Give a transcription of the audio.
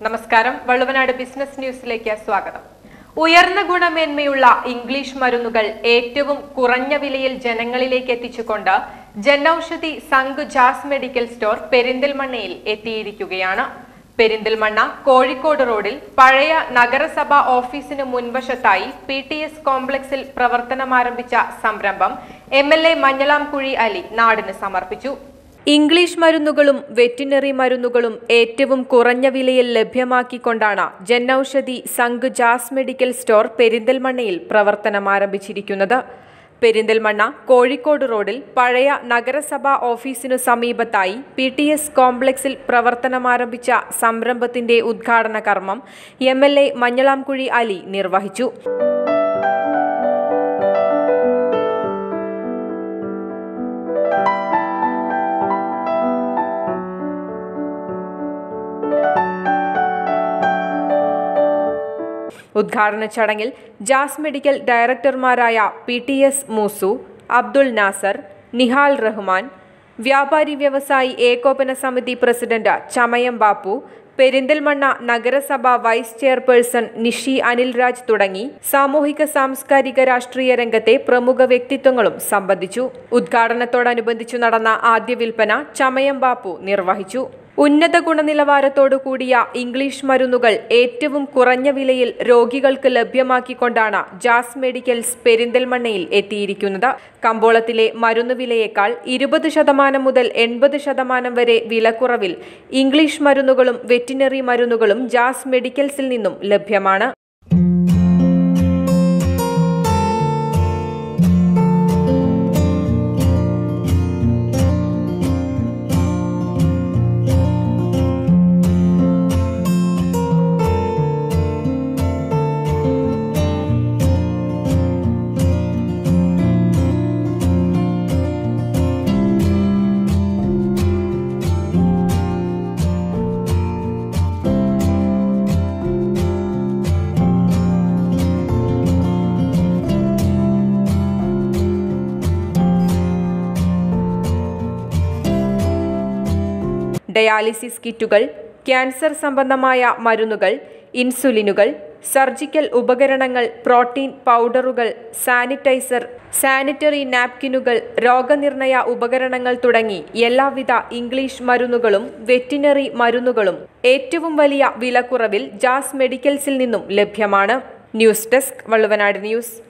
നമസ്കാരം വള്ളുവനാട് ബിസിനസ് ന്യൂസിലേക്ക് സ്വാഗതം ഉയർന്ന ഗുണമേന്മയുള്ള ഇംഗ്ലീഷ് മരുന്നുകൾ ഏറ്റവും കുറഞ്ഞ വിലയിൽ ജനങ്ങളിലേക്ക് എത്തിച്ചുകൊണ്ട് ജനൌഷധി സംഘ് ജാസ് മെഡിക്കൽ സ്റ്റോർ പെരിന്തൽമണ്ണയിൽ എത്തിയിരിക്കുകയാണ് പെരിന്തൽമണ്ണ കോഴിക്കോട് റോഡിൽ പഴയ നഗരസഭാ ഓഫീസിന് മുൻവശത്തായി പി ടി എസ് കോംപ്ലക്സിൽ പ്രവർത്തനമാരംഭിച്ച സംരംഭം M L A Manjalamkuzhi Ali നാടിന് സമർപ്പിച്ചു ഇംഗ്ലീഷ് മരുന്നുകളും വെറ്റിനറി മരുന്നുകളും ഏറ്റവും കുറഞ്ഞ വിലയിൽ ലഭ്യമാക്കിക്കൊണ്ടാണ് ജനൌഷധി സംഘ് ജാസ് മെഡിക്കൽ സ്റ്റോർ പെരിന്തൽമണ്ണയിൽ പ്രവർത്തനമാരംഭിച്ചിരിക്കുന്നത് പെരിന്തൽമണ്ണ കോഴിക്കോട് റോഡിൽ പഴയ നഗരസഭാ ഓഫീസിനു സമീപത്തായി പി ടി എസ് കോംപ്ലക്സിൽ പ്രവർത്തനമാരംഭിച്ച സംരംഭത്തിന്റെ ഉദ്ഘാടന കർമ്മം M L A Manjalamkuzhi Ali നിർവഹിച്ചു ഉദ്ഘാടന ചടങ്ങിൽ ജാസ് മെഡിക്കൽ ഡയറക്ടർമാരായ P T S Moosu Abdul Nasar Nihal Rahman വ്യാപാരി വ്യവസായി ഏകോപന സമിതി പ്രസിഡന്റ് ചമയം ബാപ്പു പെരിന്തൽമണ്ണ നഗരസഭ വൈസ് ചെയർപേഴ്സൺ നിഷി അനിൽരാജ് തുടങ്ങി സാമൂഹിക സാംസ്കാരിക രാഷ്ട്രീയ രംഗത്തെ പ്രമുഖ വ്യക്തിത്വങ്ങളും സംബന്ധിച്ചു ഉദ്ഘാടനത്തോടനുബന്ധിച്ചു നടന്ന ആദ്യ വിൽപ്പന ചമയം ബാപ്പു നിർവഹിച്ചു ഉന്നത ഗുണനിലവാരത്തോടു കൂടിയ ഇംഗ്ലീഷ് മരുന്നുകൾ ഏറ്റവും കുറഞ്ഞ വിലയിൽ രോഗികൾക്ക് ലഭ്യമാക്കിക്കൊണ്ടാണ് ജാസ് മെഡിക്കൽസ് പെരിന്തൽമണ്ണയിൽ എത്തിയിരിക്കുന്നത് കമ്പോളത്തിലെ മരുന്ന് വിലയേക്കാൾ ഇരുപത് ശതമാനം മുതൽ എൺപത് ശതമാനം വരെ വിലക്കുറവിൽ ഇംഗ്ലീഷ് മരുന്നുകളും വെറ്റിനറി മരുന്നുകളും ജാസ് മെഡിക്കൽസിൽ നിന്നും ലഭ്യമാണ് ഡയാലിസിസ് കിറ്റുകൾ ക്യാൻസർ സംബന്ധമായ മരുന്നുകൾ ഇൻസുലിനുകൾ സർജിക്കൽ ഉപകരണങ്ങൾ പ്രോട്ടീൻ പൗഡറുകൾ സാനിറ്റൈസർ സാനിറ്ററി നാപ്കിനുകൾ രോഗനിർണയ ഉപകരണങ്ങൾ തുടങ്ങി എല്ലാവിധ ഇംഗ്ലീഷ് മരുന്നുകളും വെറ്റിനറി മരുന്നുകളും ഏറ്റവും വലിയ വിലക്കുറവിൽ ജാസ് മെഡിക്കൽസിൽ നിന്നും ലഭ്യമാണ് ന്യൂസ് ഡെസ്ക് വള്ളുവനാട് ന്യൂസ്